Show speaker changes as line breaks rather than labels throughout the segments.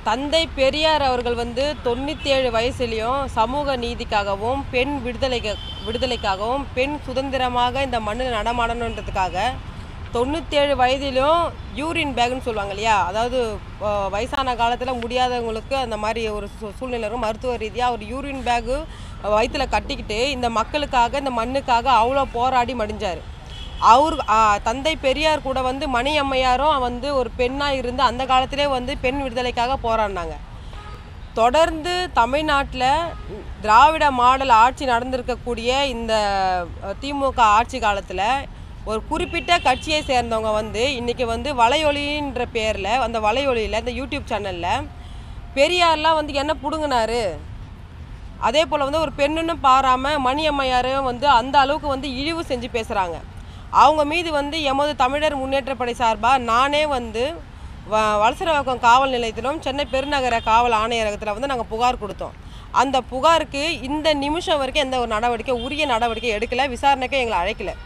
தந்தை பெரியார் அவர்கள் வந்து தொண்ணூற்றி ஏழு வயசுலேயும் சமூக நீதிக்காகவும் பெண் விடுதலைக்கு விடுதலைக்காகவும் பெண் சுதந்திரமாக இந்த மண்ணில் நடமாடணுன்றதுக்காக தொண்ணூற்றேழு வயதிலும் யூரின் பேக்னு சொல்லுவாங்க இல்லையா அதாவது அஹ், வயசான காலத்தில் முடியாதவங்களுக்கு அந்த மாதிரி ஒரு சூ- சூழ்நிலை இருக்கும் மருத்துவ ரீதியாக ஒரு யூரின் பேகு வயிற்றில் கட்டிக்கிட்டு இந்த மக்களுக்காக இந்த மண்ணுக்காக அவ்வளோ போராடி மடிஞ்சார் அவர் ஆ, தந்தை பெரியார் கூட வந்து மணி அம்மையாரும் வந்து ஒரு பெண்ணாக இருந்து அந்த காலத்திலே வந்து பெண் விடுதலைக்காக போராடினாங்க தொடர்ந்து தமிழ்நாட்டில் திராவிட மாடல் ஆட்சி நடந்திருக்கக்கூடிய இந்த அஹ், திமுக ஆட்சி காலத்தில் ஒரு குறிப்பிட்ட கட்சியை சேர்ந்தவங்க வந்து இன்றைக்கி வந்து வலையொலின்ற பேரில் அந்த வலையொலியில் இந்த யூடியூப் சேனலில் பெரியார்லாம் வந்து என்ன பிடுங்கினாரு அதே போல் வந்து ஒரு பெண்ணுன்னு பாராமல் மணி அம்மையாரையும் வந்து அந்த அளவுக்கு வந்து இழிவு செஞ்சு பேசுகிறாங்க அவங்க மீது வந்து எமது தமிழர் முன்னேற்றப்படை சார்பாக நானே வந்து வ வலசரவாக்கம் காவல் நிலையத்திலும் சென்னை பெருநகர காவல் ஆணையரகத்தில் வந்து நாங்கள் புகார் கொடுத்தோம் அந்த புகாருக்கு இந்த நிமிஷம் வரைக்கும் எந்த ஒரு நடவடிக்கை உரிய நடவடிக்கை எடுக்கலை விசாரணைக்கு எங்களை அழைக்கலை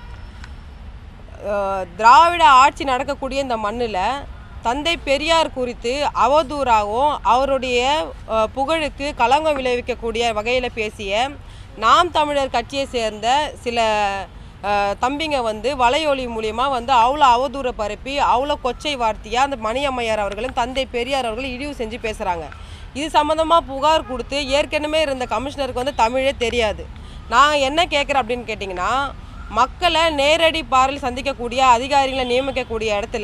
அஹ் திராவிட ஆட்சி நடக்கக்கூடிய இந்த மண்ணில் தந்தை பெரியார் குறித்து அவதூறாகவும் அவருடைய அஹ், புகழுக்கு களங்கம் விளைவிக்கக்கூடிய வகையில் பேசிய நாம் தமிழர் கட்சியை சேர்ந்த சில அஹ், தம்பிங்க வந்து வலையொலி மூலியமா வந்து அவ்வளோ அவதூறை பரப்பி அவ்வளோ கொச்சை வார்த்தையாக அந்த மணியம்மையார் அவர்களும் தந்தை பெரியார் அவர்களும் இழிவு செஞ்சு பேசுகிறாங்க இது சம்மந்தமாக புகார் கொடுத்து ஏற்கனவே இருந்த கமிஷனருக்கு வந்து தமிழே தெரியாது நான் என்ன கேட்குறேன் அப்படின்னு கேட்டிங்கன்னா மக்களை நேரடி பார்வையில் சந்திக்கக்கூடிய அதிகாரிகளை நியமிக்கக்கூடிய இடத்துல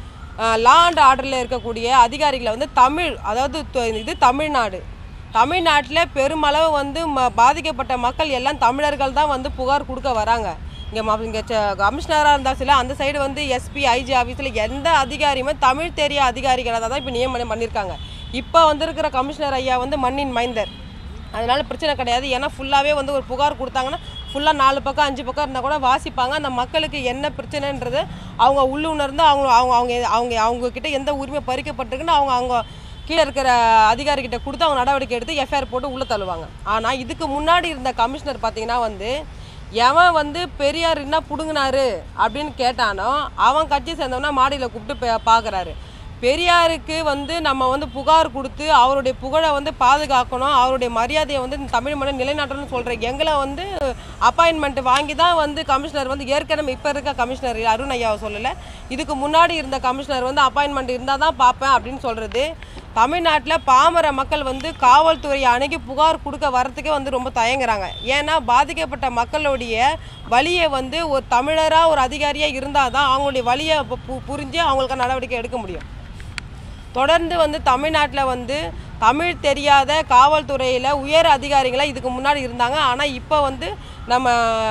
லா அண்ட் ஆர்டரில் இருக்கக்கூடிய அதிகாரிகளை வந்து தமிழ் அதாவது தொ- இது தமிழ்நாடு தமிழ்நாட்டில் பெருமளவு வந்து ம பாதிக்கப்பட்ட மக்கள் எல்லாம் தமிழர்கள் தான் வந்து புகார் கொடுக்க வராங்க இங்கே ம இங்கே கமிஷனராக இருந்தால் சில அந்த சைடு வந்து எஸ்பி ஐஜி ஆஃபீஸில் எந்த அதிகாரியுமே தமிழ் தெரிய அதிகாரிகளாக தான் இப்போ நியமனம் பண்ணியிருக்காங்க இப்போ வந்திருக்கிற கமிஷனர் ஐயா வந்து மண்ணின் மைந்தர் அதனால பிரச்சனை கிடையாது ஏன்னா ஃபுல்லாகவே வந்து ஒரு புகார் கொடுத்தாங்கன்னா ஃபுல்லாக நாலு பக்கம் அஞ்சு பக்கம் இருந்தால் கூட வாசிப்பாங்க அந்த மக்களுக்கு என்ன பிரச்சனைன்றது அவங்க உள்ளுணர்ந்து அவங்க அவங்க அவங்க அவங்க அவங்க கிட்ட எந்த உரிமை பறிக்கப்பட்டிருக்குன்னு அவங்க அவங்க கீழே இருக்கிற அதிகாரிகிட்ட கொடுத்து அவங்க நடவடிக்கை எடுத்து எஃப்ஐஆர் போட்டு உள்ளே தள்ளுவாங்க ஆனால் இதுக்கு முன்னாடி இருந்த கமிஷனர் பார்த்தீங்கன்னா வந்து எவன் வந்து பெரியார் என்ன பிடுங்கினாரு அப்படின்னு கேட்டானோ அவன் கட்சி சேர்ந்தவனா மாடியில் கூப்பிட்டு பே- பார்க்கறாரு பெரியாருக்கு வந்து நம்ம வந்து புகார் கொடுத்து அவருடைய புகழை வந்து பாதுகாக்கணும் அவருடைய மரியாதையை வந்து இந்த தமிழ் மண்ணை நிலைநாட்டணும்னு சொல்கிற எங்களை வந்து அப்பாயின்மெண்ட் வாங்கி தான் வந்து கமிஷனர் வந்து ஏற்கனவே இப்போ இருக்க கமிஷனர் அருண் ஐயாவை சொல்லலை இதுக்கு முன்னாடி இருந்த கமிஷனர் வந்து அப்பாயின்மெண்ட் இருந்தால் தான் பார்ப்பேன் அப்படின்னு சொல்கிறது தமிழ்நாட்டில் பாமர மக்கள் வந்து காவல்துறையை அணுகி புகார் கொடுக்க வரத்துக்கே வந்து ரொம்ப தயங்குறாங்க ஏன்னா பாதிக்கப்பட்ட மக்களுடைய வழியை வந்து ஒரு தமிழராக ஒரு அதிகாரியாக இருந்தால் தான் அவங்களுடைய வழியை பு- பு- புரிஞ்சு அவங்களுக்கு நடவடிக்கை எடுக்க முடியும் தொடர்ந்து வந்து தமிழ்நாட்டில் வந்து தமிழ் தெரியாத காவல்துறையில் உயர் அதிகாரிகளாக இதுக்கு முன்னாடி இருந்தாங்க ஆனால் இப்போ வந்து நம்ம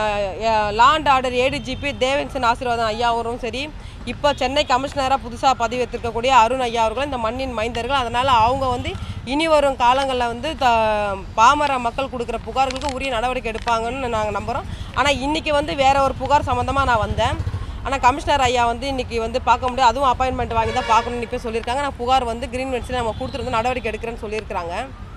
லாண்ட் ஆர்டர் ஏடிஜிபி தேவன்சன் ஆசீர்வாதம் ஐயா அவரும் சரி இப்போ சென்னை கமிஷனராக புதுசாக பதவியேற்றிருக்கக்கூடிய அருண் ஐயா அவர்களும் இந்த மண்ணின் மைந்தர்கள் அதனால் அவங்க வந்து இனி வரும் காலங்களில் வந்து த பாமர மக்கள் கொடுக்குற புகார்களுக்கு உரிய நடவடிக்கை எடுப்பாங்கன்னு நாங்கள் நம்புகிறோம் ஆனால் இன்றைக்கி வந்து வேற ஒரு புகார் சம்மந்தமாக நான் வந்தேன் ஆனால் கமிஷனர் ஐயா வந்து இன்னைக்கு வந்து பார்க்க முடியாது அதுவும் அப்பாயின்மெண்ட் வாங்கி தான் பார்க்கணும்னு இப்போ சொல்லியிருக்காங்க நான் புகார் வந்து கிரீன் வெட்ஸில் நம்ம கொடுத்துருந்து நடவடிக்கை எடுக்கிறேன்னு சொல்லியிருக்காங்க